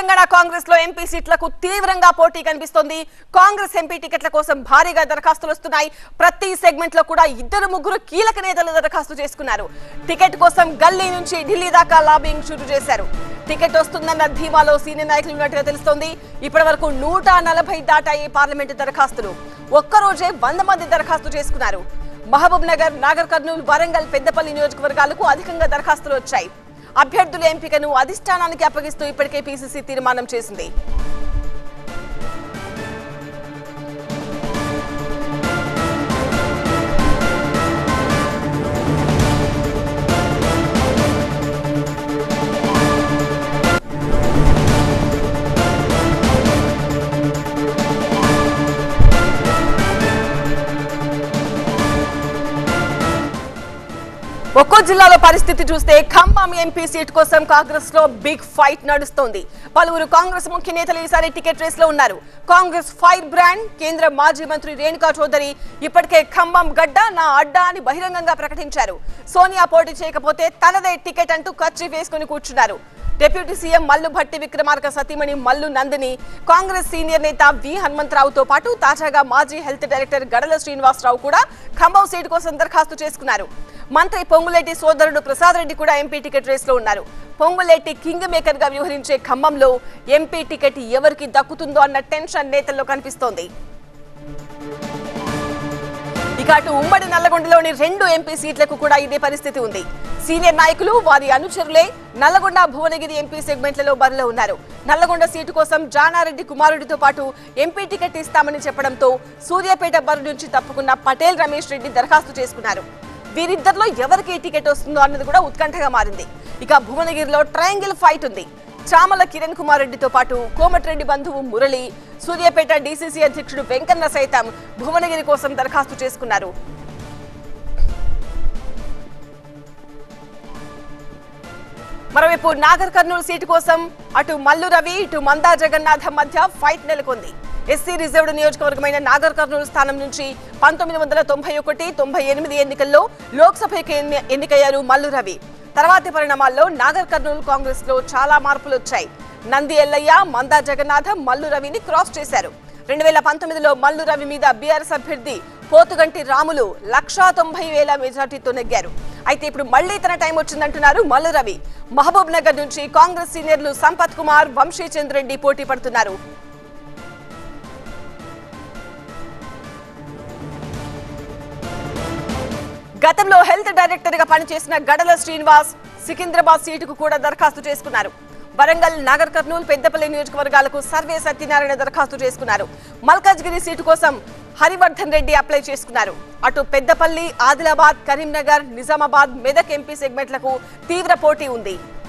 తెలంగాణ కాంగ్రెస్ లో ఎంపీ సీట్లకు తీవ్రంగా పోటీ కనిపిస్తోంది కాంగ్రెస్ ఎంపీ టికెట్ల కోసం భారీగా దరఖాస్తులు వస్తున్నాయి ప్రతి సెగ్మెంట్ లో కూడా ఇద్దరు ముగ్గురు కీలక నేతలు దరఖాస్తు చేసుకున్నారు టికెట్ కోసం గల్లీ నుంచి ఢిల్లీ దాకా లాబింగ్ షురు చేశారు టికెట్ వస్తుందన్న ధీమాలో సీనియర్ నాయకులు ఉన్నట్టుగా తెలుస్తోంది ఇప్పటి వరకు నూట నలభై దాటాయి పార్లమెంటు దరఖాస్తులు ఒక్కరోజే వంద మంది దరఖాస్తు చేసుకున్నారు మహబూబ్ నగర్ నాగర్ కర్నూలు వరంగల్ పెద్దపల్లి నియోజకవర్గాలకు అధికంగా దరఖాస్తులు వచ్చాయి అభ్యర్థుల ఎంపికను అధిష్టానానికి అప్పగిస్తూ ఇప్పటికే పీసీసీ తీర్మానం చేసింది ఒక్కో జిల్లాలో పరిస్థితి చూస్తే ఖమ్మం ఎంపీ సీట్ కోసం కాంగ్రెస్ లో బిగ్ ఫైట్ నడుస్తోంది పలువురు కాంగ్రెస్ ముఖ్య నేతలు ఈసారి టికెట్ రేస్ లో ఉన్నారు కాంగ్రెస్ ఫైర్ బ్రాండ్ కేంద్ర మాజీ మంత్రి రేణుకా చౌదరి ఇప్పటికే ఖమ్మం గడ్డ నా అడ్డా అని బహిరంగంగా ప్రకటించారు సోనియా పోటీ చేయకపోతే తనదే టికెట్ అంటూ ఖర్చు వేసుకుని కూర్చున్నారు డిప్యూటీ సీఎం మల్లు భట్టి విక్రమార్క సతీమణి మల్లు నందిని కాంగ్రెస్ సీనియర్ నేత వి హనుమంతరావుతో పాటు తాజాగా మాజీ హెల్త్ డైరెక్టర్ గడల శ్రీనివాసరావు కూడా ఖమ్మం సీటు కోసం దరఖాస్తు చేసుకున్నారు మంత్రి పొంగులేటి సోదరుడు ప్రసాద్ రెడ్డి కూడా ఎంపీ టికెట్ రేస్ లో ఉన్నారు పొంగులేటి కింగ్ మేకర్ గా వ్యవహరించే ఖమ్మంలో ఎంపీ టికెట్ ఎవరికి దక్కుతుందో అన్న టెన్షన్ నేతల్లో కనిపిస్తోంది ఇక అటు ఉమ్మడి నల్లగొండలోని రెండు ఎంపీ సీట్లకు కూడా ఇదే పరిస్థితి ఉంది సీనియర్ నాయకులు వారి అనుచరులే నల్లగొండ భువనగిరి ఎంపీ సెగ్మెంట్లలో బరిలో ఉన్నారు నల్లగొండ సీటు కోసం జానారెడ్డి కుమారుడితో పాటు ఎంపీ టికెట్ ఇస్తామని చెప్పడంతో సూర్యాపేట బరి నుంచి తప్పుకున్న పటేల్ రమేష్ రెడ్డి దరఖాస్తు చేసుకున్నారు వీరిద్దరిలో ఎవరికి ఈ టికెట్ వస్తుందో అన్నది కూడా ఉత్కంఠగా మారింది ఇక భువనగిరిలో ట్రయాంగిల్ ఫైట్ ఉంది చామల కిరణ్ కుమార్ రెడ్డితో పాటు కోమటిరెడ్డి బంధువు మురళి సూర్యాపేట డీసీసీ అధ్యక్షుడు వెంకన్న సైతం భువనగిరి కోసం దరఖాస్తు చేసుకున్నారు మరోవైపు నాగర్ కర్నూలు సీటు కోసం అటు మల్లు రవి ఇటు మందా జగన్నాథ్ మధ్య ఫైట్ నెలకొంది ఎస్సీ రిజర్వ్డ్ నియోజకవర్గమైన నాగర్ కర్నూలు స్థానం నుంచి పంతొమ్మిది వందల తొంభై ఒకటి తొంభై ఎనిమిది ఎన్నికల్లో లోక్సభకి ఎన్ని- ఎన్నికయ్యారు మల్లు రవి తర్వాతి పరిణామాల్లో నాగర్ కర్నూలు కాంగ్రెస్ లో చాలా మార్పులు వచ్చాయి నంది ఎల్లయ్య మందా జగన్నాథం మల్లు రవిని క్రాస్ చేశారు రెండు వేల పంతొమ్మిదిలో మల్లు రవి మీద బీఆర్ఎస్ అభ్యర్థి పోతుగంటి రాములు లక్షా తొంభై వేల మెజార్టీతో నెగ్గారు అయితే ఇప్పుడు మళ్లీ తన టైం వచ్చిందంటున్నారు మల్లు రవి మహబూబ్ నగర్ నుంచి కాంగ్రెస్ సీనియర్లు సంపత్ కుమార్ వంశీచంద్ రెడ్డి పోటీ పడుతున్నారు గతంలో హెల్త్ డైరెక్టర్ గా పనిచేసిన గడల శ్రీనివాస్ సికింద్రాబాద్ సీటుకు కూడా దరఖాస్తు చేసుకున్నారు వరంగల్ నాగర్ కర్నూలు పెద్దపల్లి నియోజకవర్గాలకు సర్వే సత్యనారాయణ దరఖాస్తు చేసుకున్నారు మల్కాజ్గిరి సీటు కోసం హరివర్ధన్ రెడ్డి అప్లై చేసుకున్నారు అటు పెద్దపల్లి ఆదిలాబాద్ కరీంనగర్ నిజామాబాద్ మెదక్ ఎంపీ సెగ్మెంట్లకు తీవ్ర పోటీ ఉంది